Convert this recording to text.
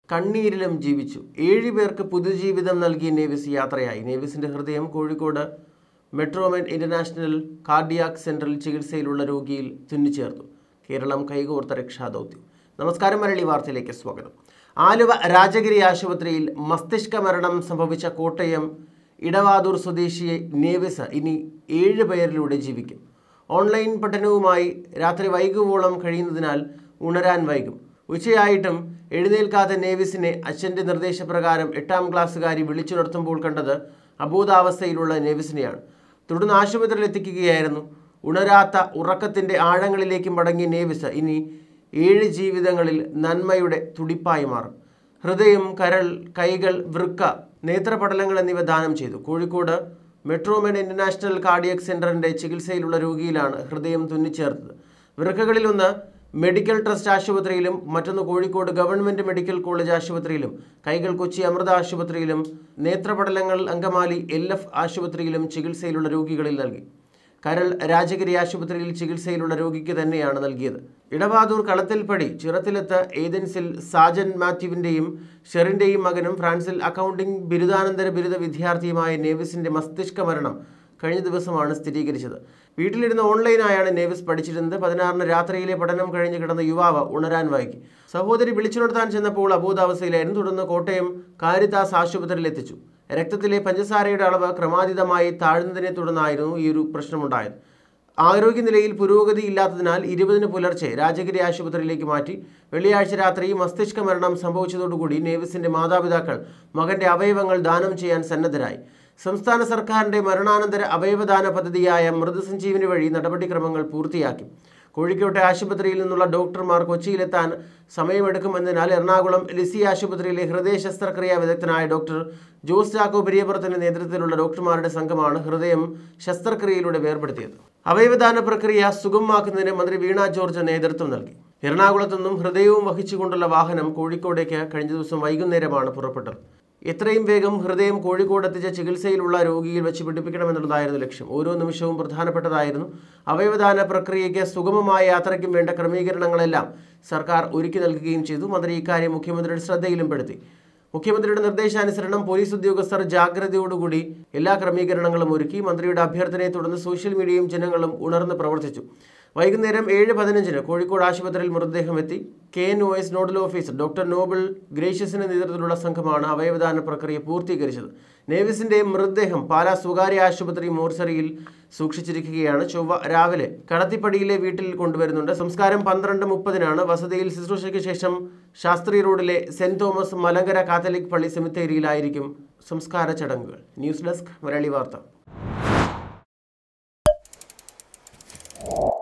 കണ്ണീരിലും ജീവിച്ചു ഏഴ് പേർക്ക് പുതുജീവിതം നൽകി നേവിസ് യാത്രയായി നേവിസിന്റെ ഹൃദയം കോഴിക്കോട് മെട്രോമെൻ ഇന്റർനാഷണൽ കാർഡിയാക് സെന്ററിൽ ചികിത്സയിലുള്ള രോഗിയിൽ തുന്നിച്ചേർത്തു കേരളം കൈകോർത്ത രക്ഷാദൗത്യം നമസ്കാരം മരളി വാർത്തയിലേക്ക് സ്വാഗതം ആലുവ രാജഗിരി ആശുപത്രിയിൽ മസ്തിഷ്ക മരണം സംഭവിച്ച കോട്ടയം ഇടവാതൂർ സ്വദേശിയെ നേവിസ് ഇനി ഏഴ് പേരിലൂടെ ജീവിക്കും ഓൺലൈൻ പഠനവുമായി രാത്രി വൈകുവോളം കഴിയുന്നതിനാൽ ഉണരാൻ വൈകും ഉച്ചയായിട്ടും എഴുന്നേൽക്കാത്ത നേവിസിനെ അച്ഛൻ്റെ നിർദ്ദേശപ്രകാരം എട്ടാം ക്ലാസ്സുകാരി വിളിച്ചുണർത്തുമ്പോൾ കണ്ടത് അബോധാവസ്ഥയിലുള്ള നേവിസിനെയാണ് തുടർന്ന് ആശുപത്രിയിൽ എത്തിക്കുകയായിരുന്നു ഉണരാത്ത ഉറക്കത്തിൻ്റെ ആഴങ്ങളിലേക്ക് മടങ്ങിയ നേവിസ് ഇനി ഏഴ് ജീവിതങ്ങളിൽ നന്മയുടെ തുടിപ്പായി മാറും ഹൃദയം കരൾ കൈകൾ വൃക്ക നേത്രപടലങ്ങൾ എന്നിവ ദാനം ചെയ്തു കോഴിക്കോട് മെട്രോമെൻ ഇന്റർനാഷണൽ കാർഡിയക് സെന്ററിന്റെ ചികിത്സയിലുള്ള രോഗിയിലാണ് ഹൃദയം തുന്നിച്ചേർത്തത് വൃക്കകളിലൊന്ന് മെഡിക്കൽ ട്രസ്റ്റ് ആശുപത്രിയിലും മറ്റൊന്ന് കോഴിക്കോട് ഗവൺമെന്റ് മെഡിക്കൽ കോളേജ് ആശുപത്രിയിലും കൈകൾ കൊച്ചി അമൃത ആശുപത്രിയിലും നേത്രപടലങ്ങൾ അങ്കമാലി എൽ എഫ് ആശുപത്രിയിലും ചികിത്സയിലുള്ള രോഗികളിൽ നൽകി കരൾ രാജഗിരി ആശുപത്രിയിൽ ചികിത്സയിലുള്ള രോഗിക്ക് തന്നെയാണ് നൽകിയത് ഇടവാതൂർ കളത്തിൽപ്പടി ചിറത്തിലെത്ത് ഏതൻസിൽ സാജൻ മാത്യുവിൻ്റെയും ഷെറിൻ്റെയും മകനും ഫ്രാൻസിൽ അക്കൗണ്ടിംഗ് ബിരുദാനന്തര ബിരുദ വിദ്യാർത്ഥിയുമായ നേവിസിന്റെ മസ്തിഷ്ക മരണം കഴിഞ്ഞ ദിവസമാണ് സ്ഥിരീകരിച്ചത് വീട്ടിലിരുന്ന് ഓൺലൈനായാണ് നേവിസ് പഠിച്ചിരുന്നത് പതിനാറിന് രാത്രിയിലെ പഠനം കഴിഞ്ഞ് കിടന്ന യുവാവ് ഉണരാൻ വൈകി സഹോദരി വിളിച്ചുണർത്താൻ ചെന്നപ്പോൾ അബോധാവസ്ഥയിലായിരുന്നു തുടർന്ന് കോട്ടയം കാരിത്താസ് ആശുപത്രിയിൽ എത്തിച്ചു രക്തത്തിലെ പഞ്ചസാരയുടെ അളവ് ക്രമാതീതമായി താഴ്ന്നതിനെ തുടർന്നായിരുന്നു ഈ ഒരു പ്രശ്നമുണ്ടായത് ആരോഗ്യനിലയിൽ പുരോഗതി ഇല്ലാത്തതിനാൽ ഇരുപതിന് പുലർച്ചെ രാജഗിരി ആശുപത്രിയിലേക്ക് മാറ്റി വെള്ളിയാഴ്ച രാത്രി മസ്തിഷ്ക മരണം സംഭവിച്ചതോടുകൂടി നേവിസിന്റെ മാതാപിതാക്കൾ മകന്റെ അവയവങ്ങൾ ദാനം ചെയ്യാൻ സന്നദ്ധരായി സംസ്ഥാന സർക്കാരിന്റെ മരണാനന്തര അവയവദാന പദ്ധതിയായ മൃതസഞ്ജീവനി വഴി നടപടിക്രമങ്ങൾ പൂർത്തിയാക്കി കോഴിക്കോട്ടെ ആശുപത്രിയിൽ നിന്നുള്ള ഡോക്ടർമാർ കൊച്ചിയിലെത്താൻ സമയമെടുക്കുമെന്നതിനാൽ എറണാകുളം ലിസി ആശുപത്രിയിലെ ഹൃദയ ശസ്ത്രക്രിയാ വിദഗ്ധനായ ഡോക്ടർ ജോസ് ചാക്കോ പെരിയപുറത്തിന്റെ നേതൃത്വത്തിലുള്ള ഡോക്ടർമാരുടെ സംഘമാണ് ഹൃദയം ശസ്ത്രക്രിയയിലൂടെ വേർപെടുത്തിയത് അവയവദാന പ്രക്രിയ സുഗമമാക്കുന്നതിന് മന്ത്രി വീണ ജോർജ് നേതൃത്വം നൽകി എറണാകുളത്തു നിന്നും ഹൃദയവും വഹിച്ചുകൊണ്ടുള്ള വാഹനം കോഴിക്കോടേക്ക് കഴിഞ്ഞ ദിവസം വൈകുന്നേരമാണ് പുറപ്പെട്ടത് എത്രയും വേഗം ഹൃദയം കോഴിക്കോട് എത്തിച്ച ചികിത്സയിലുള്ള രോഗിയിൽ വെച്ച് പിടിപ്പിക്കണമെന്നുള്ളതായിരുന്നു ലക്ഷ്യം ഓരോ നിമിഷവും പ്രധാനപ്പെട്ടതായിരുന്നു അവയവദാന പ്രക്രിയയ്ക്ക് സുഗമമായ യാത്രയ്ക്കും വേണ്ട ക്രമീകരണങ്ങളെല്ലാം സർക്കാർ ഒരുക്കി നൽകുകയും ചെയ്തു മന്ത്രി ഇക്കാര്യം മുഖ്യമന്ത്രിയുടെ ശ്രദ്ധയിലും പെടുത്തി മുഖ്യമന്ത്രിയുടെ നിർദ്ദേശാനുസരണം പോലീസ് ഉദ്യോഗസ്ഥർ ജാഗ്രതയോടുകൂടി എല്ലാ ക്രമീകരണങ്ങളും ഒരുക്കി മന്ത്രിയുടെ അഭ്യർത്ഥനയെ തുടർന്ന് സോഷ്യൽ മീഡിയയും ജനങ്ങളും ഉണർന്ന് പ്രവർത്തിച്ചു വൈകുന്നേരം ഏഴ് പതിനഞ്ചിന് കോഴിക്കോട് ആശുപത്രിയിൽ മൃതദേഹം എത്തി K N O S nodal officer doctor Nobel ഗ്രേഷ്യസിന്റെ നേതൃത്വത്തിലുള്ള സംഘമാണ് അവയവദാന പ്രക്രിയ പൂർത്തീകരിച്ചത് നേവിസിന്റെ മൃതദേഹം പാലാ സ്വകാര്യ ആശുപത്രി മോർച്ചറിയിൽ സൂക്ഷിച്ചിരിക്കുകയാണ് ചൊവ്വ രാവിലെ കടത്തിപ്പടിയിലെ വീട്ടിൽ കൊണ്ടുവരുന്നുണ്ട് സംസ്കാരം പന്ത്രണ്ട് മുപ്പതിനാണ് വസതിയിൽ ശുശ്രൂഷയ്ക്ക് ശേഷം ശാസ്ത്രി റോഡിലെ സെന്റ് തോമസ് മലങ്കര കാത്തലിക് പള്ളി സെമിത്തേരിയിലായിരിക്കും സംസ്കാര ചടങ്ങുകൾ ന്യൂസ് ഡെസ്ക് മലയാളി വാർത്ത